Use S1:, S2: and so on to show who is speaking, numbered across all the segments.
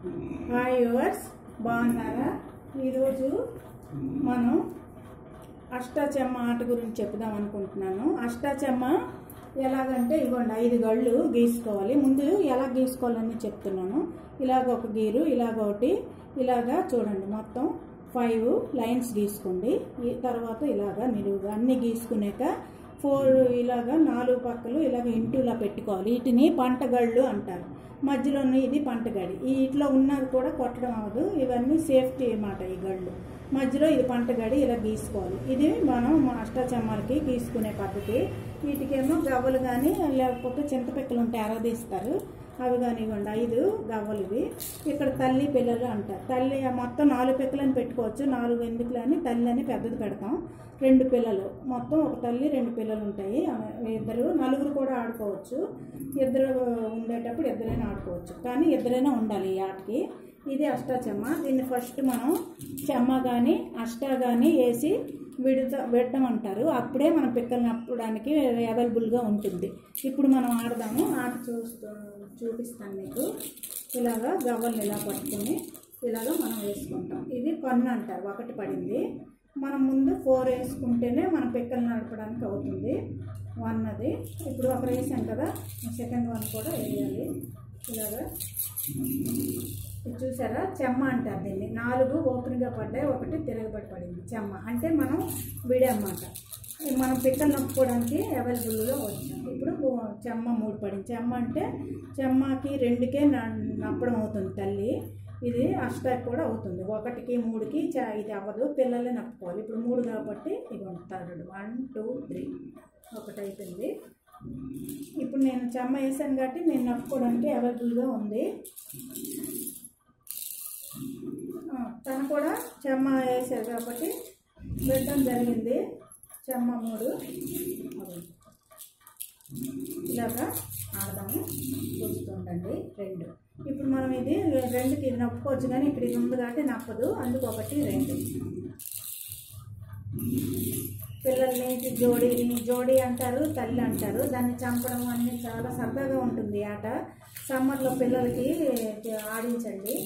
S1: Hi yours బాగున్నారా ఈరోజు మనం అష్టాచెమ్మ ఆట గురించి చెప్దాం అనుకుంటున్నాను అష్టాచెమ్మ ఎలాగంటే ఇవ్వండి ఐదు గళ్ళు గీసుకోవాలి ముందు ఎలా గీసుకోవాలని చెప్తున్నాను ఇలాగ ఒక గీరు ఇలాగ ఒకటి ఇలాగా చూడండి మొత్తం ఫైవ్ లైన్స్ గీసుకోండి ఈ తర్వాత ఇలాగా నిలువుగా అన్ని గీసుకునేక ఫోర్ ఇలాగా నాలుగు పక్కలు ఇలాగ ఇంటూలా పెట్టుకోవాలి వీటిని పంటగళ్ళు అంటారు మధ్యలోని ఇది పంటగడి ఈ ఇట్లా ఉన్నది కూడా కొట్టడం అవ్వదు ఇవన్నీ సేఫ్టీ అన్నమాట ఈ గళ్ళు మధ్యలో ఇది పంటగడి ఇలా గీసుకోవాలి ఇది మనం మా అష్టాచమ్మాలకి గీసుకునే పద్ధతి వీటికేమో గవ్వలు కానీ లేకపోతే చింతపిక్కలు ఉంటే ఎరదీస్తారు అవి కానీ ఇవ్వండి ఐదు గవ్వలు ఇవి ఇక్కడ తల్లి పిల్లలు అంటారు తల్లి మొత్తం నాలుగు పిక్కలని పెట్టుకోవచ్చు నాలుగు ఎందుకులని తల్లి అని పెద్దది పెడతాం రెండు పిల్లలు మొత్తం ఒక తల్లి రెండు పిల్లలు ఉంటాయి ఆమె ఇద్దరు నలుగురు కూడా ఆడుకోవచ్చు ఇద్దరు ఉండేటప్పుడు ఇద్దరైనా ఆడుకోవచ్చు కానీ ఇద్దరైనా ఉండాలి ఈ ఆటకి ఇది అష్టాచెమ్మ దీన్ని ఫస్ట్ మనం చెమ్మ కానీ అష్టా కానీ వేసి విడుత విడటం అంటారు అప్పుడే మనం పిక్కలు నప్పడానికి అవైలబుల్గా ఉంటుంది ఇప్పుడు మనం ఆడదాము ఆట చూస్తూ చూపిస్తాను మీకు ఇలాగా గవ్వల్ని ఇలా పట్టుకొని ఇలాగ మనం వేసుకుంటాం ఇది కొన్న అంటారు ఒకటి పడింది మనం ముందు ఫోర్ వేసుకుంటేనే మనం పిక్కలు నడపడానికి అవుతుంది వన్ అది ఇప్పుడు ఒకరు వేసాం కదా సెకండ్ వన్ కూడా వేయాలి ఇలాగా ఇది చూసారా చెమ్మ అంటారు దీన్ని నాలుగు ఓపెన్గా పడ్డాయి ఒకటి తిరగబడి పడింది చెమ్మ అంటే మనం విడే అన్నమాట మనం పిక్కలు నొప్పుకోవడానికి అవైలబుల్గా వచ్చాం ఇప్పుడు ఓ- చెమ్మ మూడు పడింది చెమ్మ అంటే చెమ్మకి రెండుకే న- నప్పడం అవుతుంది తల్లి ఇది అష్టాకి కూడా అవుతుంది ఒకటికి మూడుకి చ- ఇది అవ్వదు పిల్లలే నప్పుకోవాలి ఇప్పుడు మూడు కాబట్టి ఇది థర్డ్ వన్ టూ త్రీ ఒకటి అయిపోయింది ఇప్పుడు నేను చెమ్మ వేసాను కాబట్టి నేను నప్పుకోవడానికి అవైలబుల్గా ఉంది ఆ, తను కూడా చెమ్మ వేసారు కాబట్టి పెట్టడం జరిగింది చెమ్మ మూడు అవి. ఇలాగా ఆడదాము చూస్తుండండి రెండు ఇప్పుడు మనం ఇది రెండుకి ఇది నప్పుకోవచ్చు కానీ ఇక్కడ ఇది ఉంది కాబట్టి నప్పదు అందుకు ఒకటి రెండు పిల్లల్ని ఇది జోడీని జోడీ అంటారు తల్లి అంటారు దాన్ని చంపడం అన్నీ చాలా సరదాగా ఉంటుంది ఈ ఆట సమ్మర్లో పిల్లలకి ఆడించండి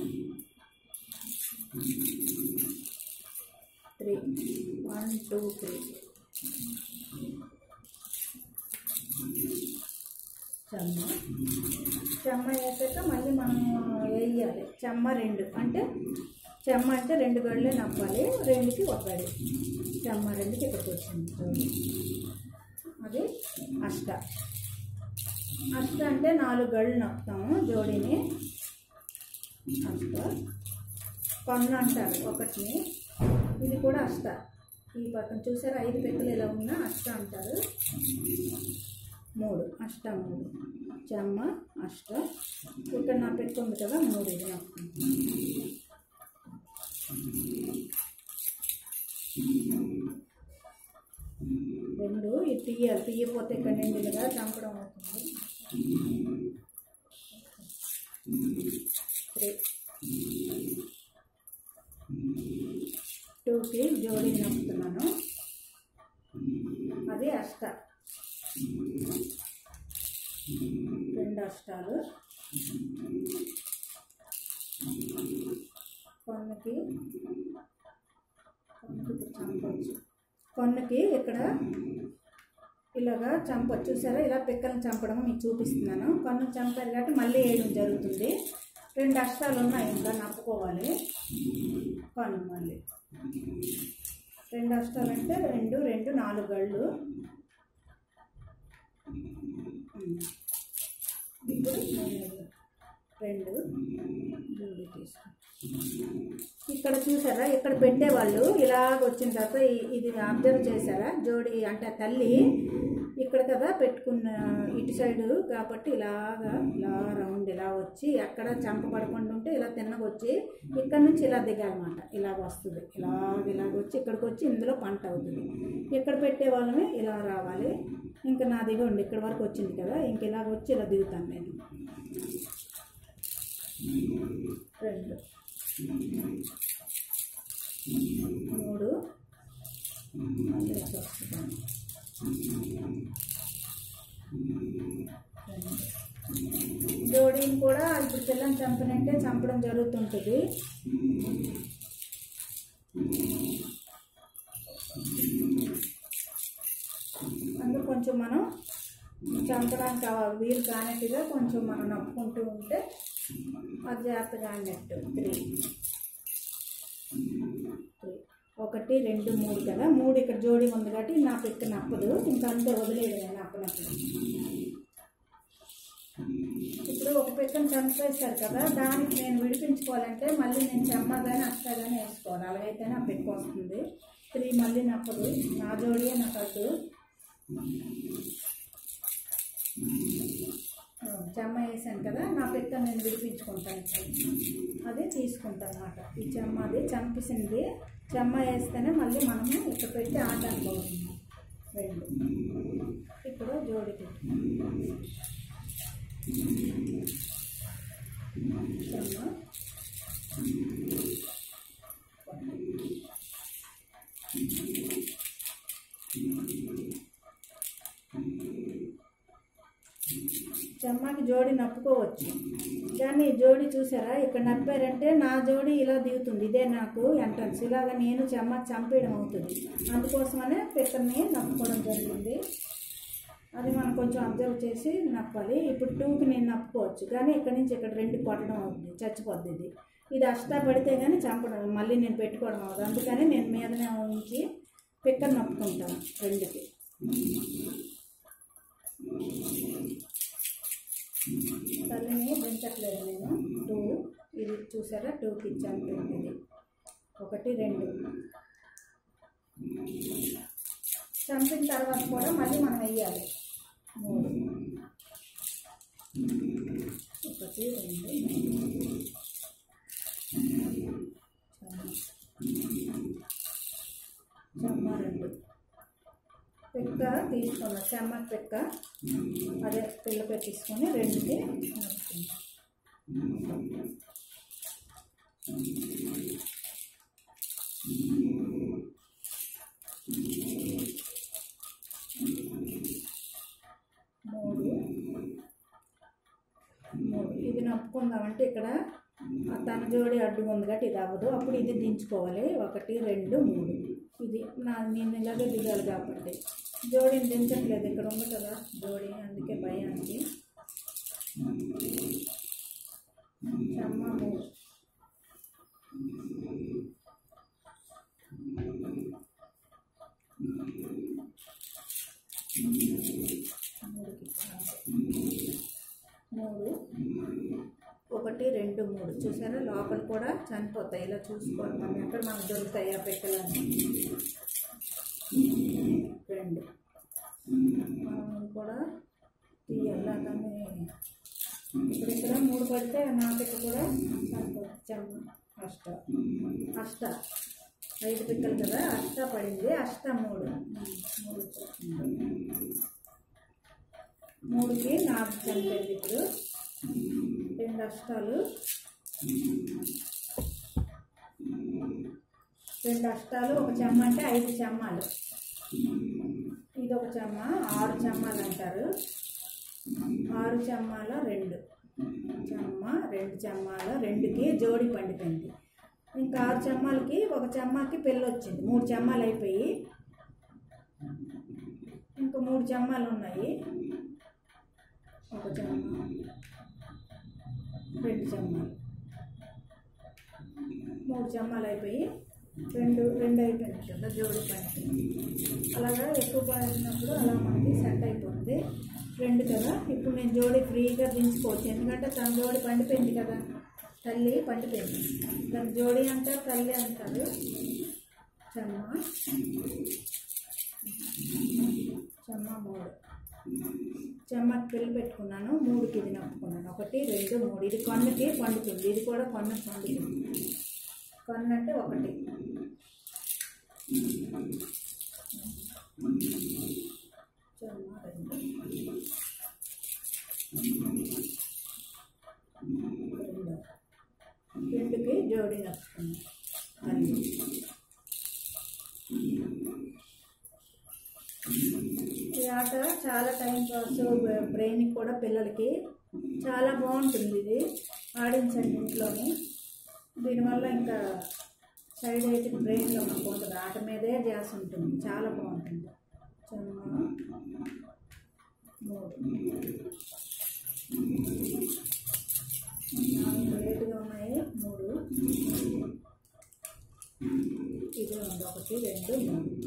S1: త్రీ వన్ టూ త్రీ చెమ్మ చెమ్మ వేసాక మళ్ళీ మనం వేయాలి చెమ్మ రెండు అంటే చెమ్మ అంటే రెండు గడులే నప్పాలి రెండుకి ఒక గడి చెమ్మ రెండుకి ఇక్కడికి వచ్చింది చూడండి. అది అష్ట అష్ట అంటే నాలుగు గళ్ళు నప్పుతాము జోడీని అష్ట పన్ను అంటారు ఒకటిని ఇది కూడా అష్ట ఈ పక్కన చూసారా ఐదు పెక్కలు ఇలా ఉన్నా అష్ట అంటారు మూడు అష్ట మూడు చెమ్మ అష్ట ఇక్కడ నా పెట్టు ఉంది కదా మూడు ఇది నాకు రెండు ఇది తీయాలి తీయకపోతే ఇక్కడ నిండుగా చంపడం అవుతుంది త్రీ టూకి జోడీ నప్పుతున్నాను అది అష్ట రెండు అష్టాలు కొన్నకి కొన్నకి ఇప్పుడు చంపచ్చు కొన్నకి ఇక్కడ ఇలాగా చంపచ్చు చూసారా ఇలా పిక్కలను చంపడం మీకు చూపిస్తున్నాను కొన్ను చంపారు కాబట్టి మళ్ళీ వేయడం జరుగుతుంది రెండు అష్టాలు ఉన్నాయి ఇంకా నప్పుకోవాలి కొన్ను మళ్ళీ రెండు అష్టాలు అంటే రెండు రెండు నాలుగు గళ్ళు ఉమ్. ఇప్పుడు మూడు, రెండు జోడి తీసుకో ఇక్కడ చూసారా ఇక్కడ పెట్టేవాళ్ళు ఇలాగ వచ్చిన తర్వాత ఈ- ఇది అబ్జర్వ్ చేశారా జోడి అంటే ఆ తల్లి ఇక్కడ కదా పెట్టుకున్న ఇటు సైడ్ కాబట్టి ఇలాగా ఇలా రౌండ్ ఇలా వచ్చి ఎక్కడ చంప పడకుండా ఉంటే ఇలా తిన్నగా వచ్చి ఇక్కడ నుంచి ఇలా దిగాలన్నమాట ఇలాగ వస్తుంది ఇలాగ ఇలాగ వచ్చి ఇక్కడికి వచ్చి ఇందులో పంట అవుతుంది ఇక్కడ పెట్టే వాళ్ళమే ఇలా రావాలి ఇంకా నా దిగండి ఇక్కడ వరకు వచ్చింది కదా ఇంక ఇలాగ వచ్చి ఇలా దిగుతాను నేను రెండు మూడు మళ్ళీ ఇట్లా వస్తుంది. రెండు. జోడీని కూడా ఇప్పుడు పిల్లని చంపినట్టే చంపడం జరుగుతుంటుంది అందుకు కొంచెం మనం చంపడానికి ఆ వీలు కానట్టుగా కొంచెం మనం నొప్పుకుంటూ ఉంటే అది జాగ్రత్తగా అన్నట్టు త్రీ ఒకటి రెండు మూడు కదా మూడు ఇక్కడ జోడి ఉంది కాబట్టి నా పిక్క నప్పదు ఇంకా అంతే వదిలేదు నేను నప్పనప్పుడు ఇప్పుడు ఒక పిక్కను చంపేశారు కదా దానికి నేను విడిపించుకోవాలంటే మళ్ళీ నేను చెమ్మగానే అష్టగానే వేసుకోవాలి అలాగైతే నా పిక్క వస్తుంది త్రీ మళ్ళీ నప్పదు నా జోడియే నాకు అడ్డు చెమ్మ వేసాను కదా నా పిక్క నేను విడిపించుకుంటాను ఇప్పుడు అది తీసుకుంటాను అనమాట ఈ చెమ్మ అది చంపేసింది చెమ్మ వేస్తేనే మళ్ళీ మనము ఇక్కడ పెట్టి ఆట అనుకోవాలి రెండు ఇప్పుడు జోడి పెట్టి చెమ్మ చెమ్మకి జోడి నప్పుకోవచ్చు కానీ ఈ జోడి చూసారా ఇక్కడ నప్పారంటే నా జోడి ఇలా దిగుతుంది ఇదే నాకు ఎంట్రన్స్ ఇలాగ నేను చెమ్మ చంపేయడం అవుతుంది అందుకోసమనే పిక్కర్ని నప్పుకోవడం జరిగింది అది మనం కొంచెం అబ్జర్వ్ చేసి నప్పాలి ఇప్పుడు టూకి నేను నప్పుకోవచ్చు కానీ ఇక్కడ నుంచి ఇక్కడ రెండు కొట్టడం అవుతుంది చచ్చిపోద్ది ఇది ఇది అష్టా పడితే కానీ చంపడం మళ్ళీ నేను పెట్టుకోవడం అవుతుంది అందుకని నేను మీదనే ఉంచి పిక్కర్ నప్పుకుంటాను రెండుకి తల్లిని పెంచట్లేదు నేను టూ ఇది చూసారా టూకి ఇచ్చాను ఇది ఒకటి రెండు చంపిన తర్వాత కూడా మళ్ళీ మనం వెయ్యాలి మూడు ఒకటి రెండు చెమ్మ రెండు పెక్క తీసుకున్నా చెమ్మ పెక్క అదే పిల్ల పెక్క తీసుకొని రెండుకి నడుపుకుందాం మూడు మూడు ఇది నప్పుకుందామంటే ఇక్కడ ఆ తన జోడి అడ్డుగా ఉంది కాబట్టి ఇది అవ్వదు అప్పుడు ఇది దించుకోవాలి ఒకటి రెండు మూడు ఇది నా నేను ఇలాగే దిగాలి కాబట్టి జోడిని దించట్లేదు ఇక్కడ ఉంది కదా జోడి అందుకే భయానికి చెమ్మ మూడు మూడుకి మూడు ఒకటి రెండు మూడు చూసారా లోపల కూడా చనిపోతాయి ఇలా చూసుకోవాలి మనం ఎక్కడ మనకు దొరుకుతాయి ఆ పెట్టెలని రెండు మనం కూడా తీయాలి అలానే ఇప్పుడు ఇక్కడ మూడు పడితే నా పెట్టె కూడా చనిపోతుంది చెమ్మ అష్ట అష్ట ఐదు పిక్కలు కదా అష్ట పడింది అష్ట మూడు మూడు మూడుకి నాలుగు చనిపోయింది ఇప్పుడు రెండు అష్టాలు రెండు అష్టాలు ఒక చెమ్మ అంటే ఐదు చెమ్మాలు ఇది ఒక చెమ్మ ఆరు చెమ్మాలు అంటారు ఆరు చెమ్మాల రెండు చెమ్మ రెండు చెమ్మాల రెండుకి జోడి పండిపోయింది ఇంకా ఆరు చెమ్మాలకి ఒక చెమ్మకి పెళ్ళి వచ్చింది మూడు చెమ్మాలు అయిపోయి ఇంకా మూడు చెమ్మాలు ఉన్నాయి ఒక చెమ్మ రెండు చెమ్మాలు మూడు చెమ్మాలు అయిపోయి రెండు రెండు అయిపోయినాయి కదా జోడి పని అలాగా ఎక్కువ పడినప్పుడు అలా మనకి సెట్ అయిపోతుంది రెండు కదా ఇప్పుడు నేను జోడి ఫ్రీగా దించుకోవచ్చు ఎందుకంటే తన జోడి పండిపోయింది కదా తల్లి పండిపోయింది దాని జోడి అంటారు తల్లి అంటారు చెమ్మ చెమ్మ మూడు చెమ్మకి పెళ్ళి పెట్టుకున్నాను మూడుకి ఇది నప్పుకున్నాను ఒకటి రెండు మూడు ఇది కొన్నకి పండుతుంది ఇది కూడా కొన్నకి పండుతుంది కొన్న అంటే ఒకటి చెమ్మ రెండు రెండు రెండుకి జోడి నప్పుకున్నాను అది ఈ ఆట చాలా టైం పాస్ బ్రెయిన్కి కూడా పిల్లలకి చాలా బాగుంటుంది ఇది ఆడించండి ఇంట్లోని దీనివల్ల ఇంకా సైడ్ అయితే బ్రెయిన్లో మనకు ఉంటుంది ఆట మీదే ధ్యాస ఉంటుంది చాలా బాగుంటుంది చెమ్మ మూడు నాలుగు లేటుగా ఉన్నాయి మూడు ఇది ఉంది ఒకటి రెండు మూడు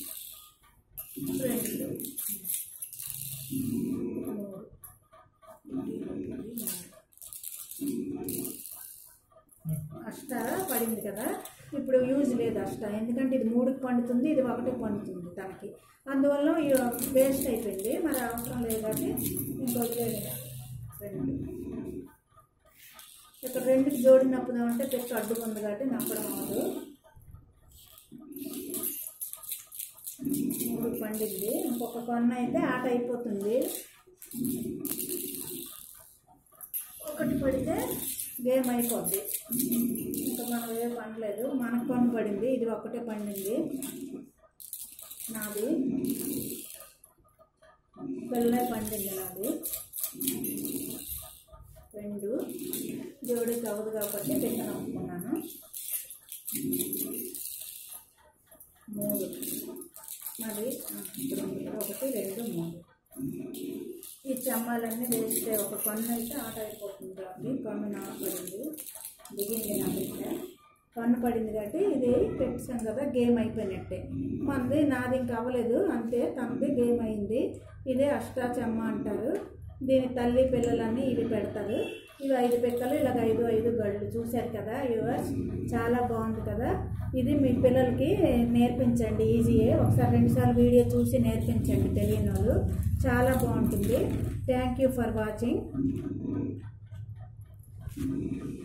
S1: రెండు మూడు అష్ట పడింది కదా ఇప్పుడు యూజ్ లేదు అష్ట ఎందుకంటే ఇది మూడుకి పండుతుంది ఇది ఒకటికి పండుతుంది తనకి అందువల్ల వేస్ట్ అయిపోయింది మరి అవసరం లేదు కాబట్టి ఇంకొక రెండు ఇక్కడ రెండుకి జోడి నప్పుదామంటే పెద్ద అడ్డుగా ఉంది కాబట్టి నప్పడం అవ్వదు మూడు పండింది ఇంకొక కొన్న అయితే ఆట అయిపోతుంది ఒకటి పడితే గేమ్ అయిపోద్ది ఇంకా మనం ఏ పండలేదు మనకు కొన్న పడింది ఇది ఒక్కటే పండింది నాది పిల్లలే పండింది నాది రెండు దేవుడికి అవ్వదు కాబట్టి పెద్ద నమ్ముకున్నాను మూడు మరి ఆ, ఇప్పుడు ఉంది కదా, ఒకటి రెండు మూడు ఈ చెమ్మాలన్నీ వేస్తే ఒక కన్ను అయితే ఆట అయిపోతుంది కాబట్టి కన్ను నాకు పడింది దిగింది నా బిడ్డ కన్ను పడింది కాబట్టి ఇది పెట్టాం కదా గేమ్ అయిపోయినట్టే మనది నాది ఇంకా అవ్వలేదు అంతే తనది గేమ్ అయింది ఇదే అష్టాచమ్మ అంటారు దీని తల్లి పిల్లలన్నీ ఇవి పెడతారు ఇవి ఐదు పెక్కలు ఇలాగ ఐదు ఐదు గళ్ళు చూశారు కదా యువర్స్ చాలా బాగుంది కదా ఇది మీ పిల్లలకి నేర్పించండి ఈజీయే ఒకసారి రెండుసార్లు వీడియో చూసి నేర్పించండి తెలియని వాళ్ళు చాలా బాగుంటుంది థ్యాంక్ యూ ఫర్ వాచింగ్